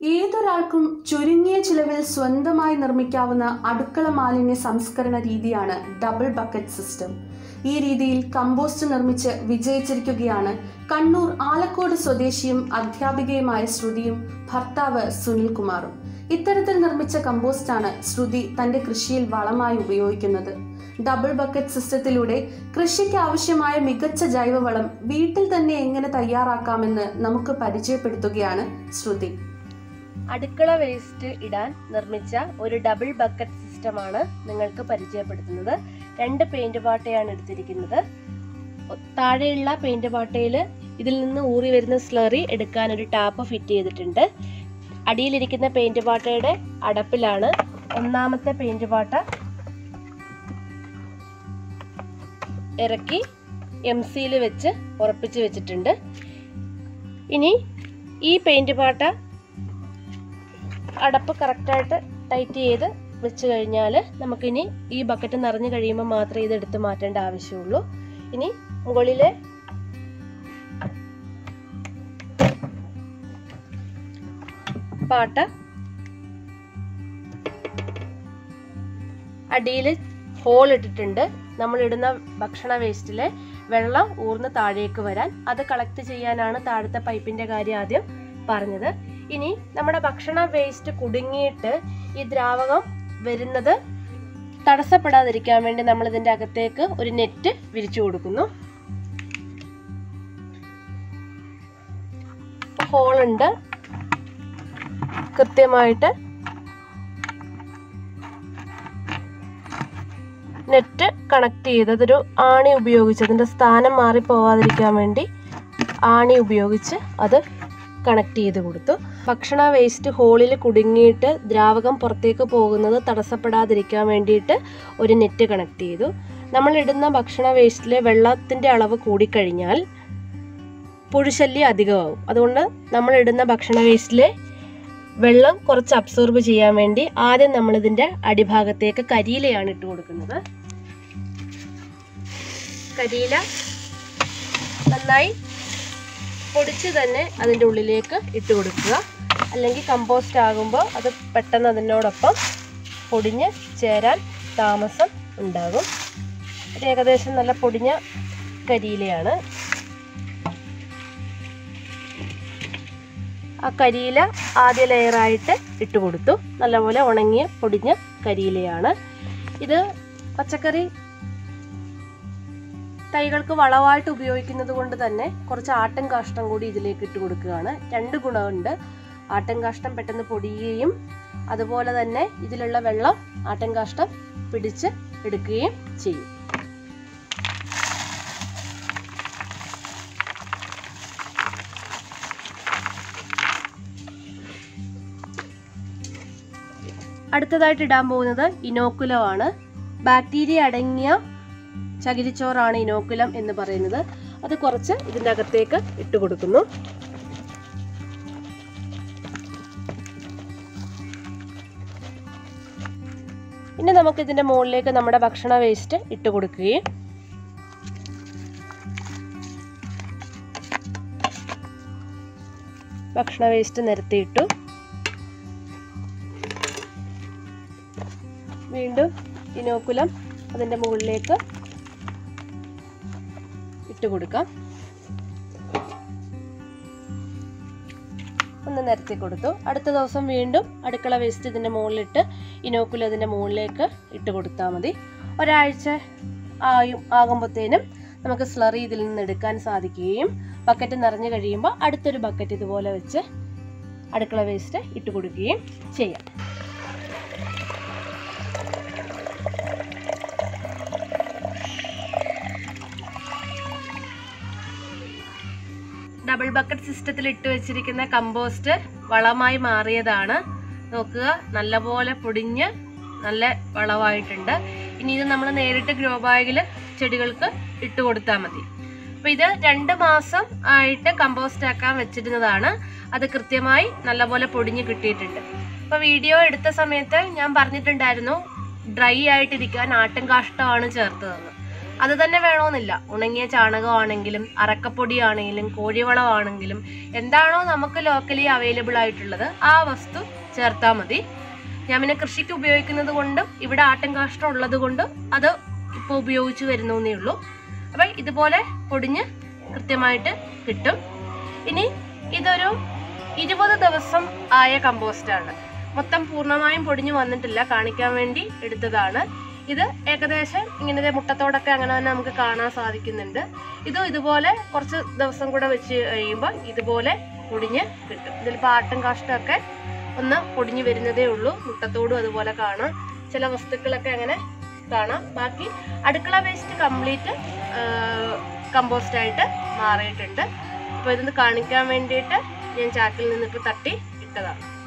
ഏതൊരാൾക്കും ചുരുങ്ങിയ ചിലവിൽ സ്വന്തമായി നിർമ്മിക്കാവുന്ന അടുക്കള മാലിന്യ സംസ്കരണ രീതിയാണ് ഡബിൾ ബക്കറ്റ് സിസ്റ്റം ഈ രീതിയിൽ കമ്പോസ്റ്റ് നിർമ്മിച്ച് വിജയിച്ചിരിക്കുകയാണ് കണ്ണൂർ ആലക്കോട് സ്വദേശിയും അധ്യാപികയുമായ ശ്രുതിയും ഭർത്താവ് സുനിൽകുമാറും ഇത്തരത്തിൽ നിർമ്മിച്ച കമ്പോസ്റ്റാണ് ശ്രുതി തന്റെ കൃഷിയിൽ വളമായി ഉപയോഗിക്കുന്നത് ഡബിൾ ബക്കറ്റ് സിസ്റ്റത്തിലൂടെ കൃഷിക്ക് ആവശ്യമായ മികച്ച ജൈവവളം വീട്ടിൽ തന്നെ എങ്ങനെ തയ്യാറാക്കാമെന്ന് നമുക്ക് പരിചയപ്പെടുത്തുകയാണ് ശ്രുതി അടുക്കള വേസ്റ്റ് ഇടാൻ നിർമ്മിച്ച ഒരു ഡബിൾ ബക്കറ്റ് സിസ്റ്റമാണ് നിങ്ങൾക്ക് പരിചയപ്പെടുത്തുന്നത് രണ്ട് പെയിന്റ് പാട്ടയാണ് എടുത്തിരിക്കുന്നത് ഒ- താഴെയുള്ള പെയിന്റ് പാട്ടയിൽ ഇതിൽ നിന്ന് ഊറി വരുന്ന സ്ലറി എടുക്കാൻ ഒരു ടാപ്പ് ഫിറ്റ് ചെയ്തിട്ടുണ്ട് അടിയിലിരിക്കുന്ന പെയിന്റ് പാട്ടയുടെ അടപ്പിലാണ് ഒന്നാമത്തെ പെയിന്റ് പാട്ട ഇറക്കി എം സിയിൽ വെച്ച് ഉറപ്പിച്ച് വെച്ചിട്ടുണ്ട് ഇനി ഈ പെയിന്റ് പാട്ട അടപ്പ് കറക്റ്റായിട്ട് ടൈറ്റ് ചെയ്ത് വെച്ച് കഴിഞ്ഞാൽ നമുക്കിനി ഈ ബക്കറ്റ് നിറഞ്ഞു കഴിയുമ്പോൾ മാത്രമേ ഇത് എടുത്ത് മാറ്റേണ്ട ആവശ്യമുള്ളൂ ഇനി മുകളിലെ പാട്ട അടിയിൽ ഹോൾ ഇട്ടിട്ടുണ്ട് നമ്മൾ ഇടുന്ന ഭക്ഷണ വേസ്റ്റിലെ വെള്ളം ഊർന്ന് താഴേക്ക് വരാൻ അത് കളക്ട് ചെയ്യാനാണ് താഴത്തെ പൈപ്പിന്റെ കാര്യം ആദ്യം പറഞ്ഞത് ഇനി നമ്മുടെ ഭക്ഷണ വേസ്റ്റ് കുടുങ്ങിയിട്ട് ഈ ദ്രാവകം വരുന്നത് തടസ്സപ്പെടാതിരിക്കാൻ വേണ്ടി നമ്മൾ ഇതിന്റെ അകത്തേക്ക് ഒരു നെറ്റ് വിരിച്ചു കൊടുക്കുന്നു ഹോളുണ്ട് കൃത്യമായിട്ട് നെറ്റ് കണക്ട് ചെയ്ത് അതൊരു ആണി ഉപയോഗിച്ച് അതിൻ്റെ സ്ഥാനം മാറിപ്പോവാതിരിക്കാൻ വേണ്ടി ആണി ഉപയോഗിച്ച് അത് കണക്ട് ചെയ്ത് കൊടുത്തു ഭക്ഷണ വേസ്റ്റ് ഹോളിൽ കുടുങ്ങിയിട്ട് ദ്രാവകം പുറത്തേക്ക് പോകുന്നത് തടസ്സപ്പെടാതിരിക്കാൻ വേണ്ടിയിട്ട് ഒരു നെറ്റ് കണക്ട് ചെയ്തു നമ്മൾ ഇടുന്ന ഭക്ഷണ വേസ്റ്റിലെ വെള്ളത്തിൻ്റെ അളവ് കൂടിക്കഴിഞ്ഞാൽ പുഴുശല്യം അധികമാവും അതുകൊണ്ട് നമ്മൾ ഇടുന്ന ഭക്ഷണ വേസ്റ്റിലെ വെള്ളം കുറച്ച് അബ്സോർബ് ചെയ്യാൻ വേണ്ടി ആദ്യം നമ്മൾ ഇതിൻ്റെ അടിഭാഗത്തേക്ക് കരിയിലയാണ് ഇട്ട് കൊടുക്കുന്നത് കരിയില നന്നായി പൊടിച്ച് തന്നെ അതിൻ്റെ ഉള്ളിലേക്ക് ഇട്ട് കൊടുക്കുക അല്ലെങ്കിൽ കമ്പോസ്റ്റ് ആകുമ്പോൾ അത് പെട്ടെന്ന് അതിനോടൊപ്പം പൊടിഞ്ഞ് ചേരാൻ താമസം ഉണ്ടാകും ഇത് ഏകദേശം നല്ല പൊടിഞ്ഞ കരിയിലയാണ് ആ കരിയില ആദ്യ ലെയറായിട്ട് ഇട്ട് കൊടുത്തു നല്ലപോലെ ഉണങ്ങിയ പൊടിഞ്ഞ കരിയിലയാണ് ഇത് പച്ചക്കറി തൈകൾക്ക് വളമായിട്ട് ഉപയോഗിക്കുന്നത് കൊണ്ട് തന്നെ കുറച്ച് ആട്ടും കാഷ്ടം കൂടി ഇതിലേക്ക് ഇട്ട് കൊടുക്കുകയാണ് രണ്ട് ഗുണമുണ്ട് ആട്ടും കാഷ്ടം പെട്ടെന്ന് പൊടിയുകയും അതുപോലെ തന്നെ ഇതിലുള്ള വെള്ളം ആട്ടും കാഷ്ടം പിടിച്ച് എടുക്കുകയും ചെയ്യും അടുത്തതായിട്ട് ഇടാൻ പോകുന്നത് ഇനോക്കുലമാണ് ബാക്ടീരിയ അടങ്ങിയ ചകിരിച്ചോറാണ് ഇനോക്കുലം എന്ന് പറയുന്നത് അത് കുറച്ച് ഇതിൻ്റെ അകത്തേക്ക് ഇട്ട് കൊടുക്കുന്നു പിന്നെ നമുക്ക് ഇതിൻ്റെ മുകളിലേക്ക് നമ്മുടെ ഭക്ഷണ വേസ്റ്റ് ഇട്ട് കൊടുക്കുകയും ഭക്ഷണ വേസ്റ്റ് നിരത്തിയിട്ടു വീണ്ടും ഇനോക്കുലം അതിൻ്റെ മുകളിലേക്ക് ഇട്ട് കൊടുക്കാം ഒന്ന് നിരത്തി കൊടുത്തു അടുത്ത ദിവസം വീണ്ടും അടുക്കള വേസ്റ്റ് ഇതിൻ്റെ മുകളിലിട്ട് ഇനോക്കുലം ഇതിൻ്റെ മുകളിലേക്ക് ഇട്ട് കൊടുത്താൽ മതി ഒരാഴ്ച ആയും ആകുമ്പോഴത്തേനും നമുക്ക് സ്ലറി ഇതിൽ നിന്ന് എടുക്കാൻ സാധിക്കുകയും ബക്കറ്റ് നിറഞ്ഞു കഴിയുമ്പോൾ അടുത്തൊരു ബക്കറ്റ് ഇതുപോലെ വെച്ച് അടുക്കള വേസ്റ്റ് ഇട്ട് കൊടുക്കുകയും ചെയ്യാം ഡബിൾ ബക്കറ്റ് സിസ്റ്റത്തിൽ ഇട്ട് വെച്ചിരിക്കുന്ന കമ്പോസ്റ്റ് വളമായി മാറിയതാണ് നോക്കുക നല്ലപോലെ പൊടിഞ്ഞ് നല്ല വളമായിട്ടുണ്ട് ഇനി ഇത് നമ്മൾ നേരിട്ട് ഗ്രോ ബാഗിൽ ചെടികൾക്ക് ഇട്ട് കൊടുത്താൽ മതി അപ്പോൾ ഇത് രണ്ട് മാസം ആയിട്ട് കമ്പോസ്റ്റ് ആക്കാൻ വെച്ചിരുന്നതാണ് അത് കൃത്യമായി നല്ലപോലെ പൊടിഞ്ഞ് കിട്ടിയിട്ടുണ്ട് അപ്പോൾ വീഡിയോ എടുത്ത സമയത്ത് ഞാൻ പറഞ്ഞിട്ടുണ്ടായിരുന്നു ഡ്രൈ ആയിട്ടിരിക്കാൻ ആട്ടും കാഷ്ടമാണ് ചേർത്തതെന്ന് അത് തന്നെ വേണമെന്നില്ല ഉണങ്ങിയ ചാണകമാണെങ്കിലും അറക്കപ്പൊടിയാണെങ്കിലും കോഴിവളമാണെങ്കിലും എന്താണോ നമുക്ക് ലോക്കലി അവൈലബിൾ ആയിട്ടുള്ളത് ആ വസ്തു ചേർത്താൽ മതി ഞാൻ പിന്നെ കൃഷിക്ക് ഉപയോഗിക്കുന്നത് കൊണ്ടും ഇവിടെ ആട്ടിൻ കാഷ്ടം ഉള്ളത് കൊണ്ടും അത് ഇപ്പോൾ ഉപയോഗിച്ച് വരുന്നേ ഉള്ളൂ അപ്പം ഇതുപോലെ പൊടിഞ്ഞ് കൃത്യമായിട്ട് കിട്ടും ഇനി ഇതൊരു ഇരുപത് ദിവസം ആയ കമ്പോസ്റ്റാണ് മൊത്തം പൂർണ്ണമായും പൊടിഞ്ഞു വന്നിട്ടില്ല കാണിക്കാൻ വേണ്ടി എടുത്തതാണ് ഇത് ഏകദേശം ഇങ്ങനെ മുട്ടത്തോടൊക്കെ അങ്ങനെ തന്നെ നമുക്ക് കാണാൻ സാധിക്കുന്നുണ്ട് ഇതും ഇതുപോലെ കുറച്ച് ദിവസം കൂടെ വെച്ച് കഴിയുമ്പോൾ ഇതുപോലെ പൊടിഞ്ഞ് കിട്ടും ഇതിലിപ്പോൾ ആട്ടും കാഷ്ടമൊക്കെ ഒന്ന് പൊടിഞ്ഞു വരുന്നതേ ഉള്ളൂ മുട്ടത്തോടും അതുപോലെ കാണാം ചില വസ്തുക്കളൊക്കെ അങ്ങനെ കാണാം ബാക്കി അടുക്കള വേസ്റ്റ് കംപ്ലീറ്റ് കമ്പോസ്റ്റ് ആയിട്ട് മാറിയിട്ടുണ്ട് അപ്പോൾ ഇതൊന്ന് കാണിക്കാൻ വേണ്ടിയിട്ട് ഞാൻ ചാക്കിൽ നിന്നിപ്പോൾ തട്ടി ഇട്ടതാണ്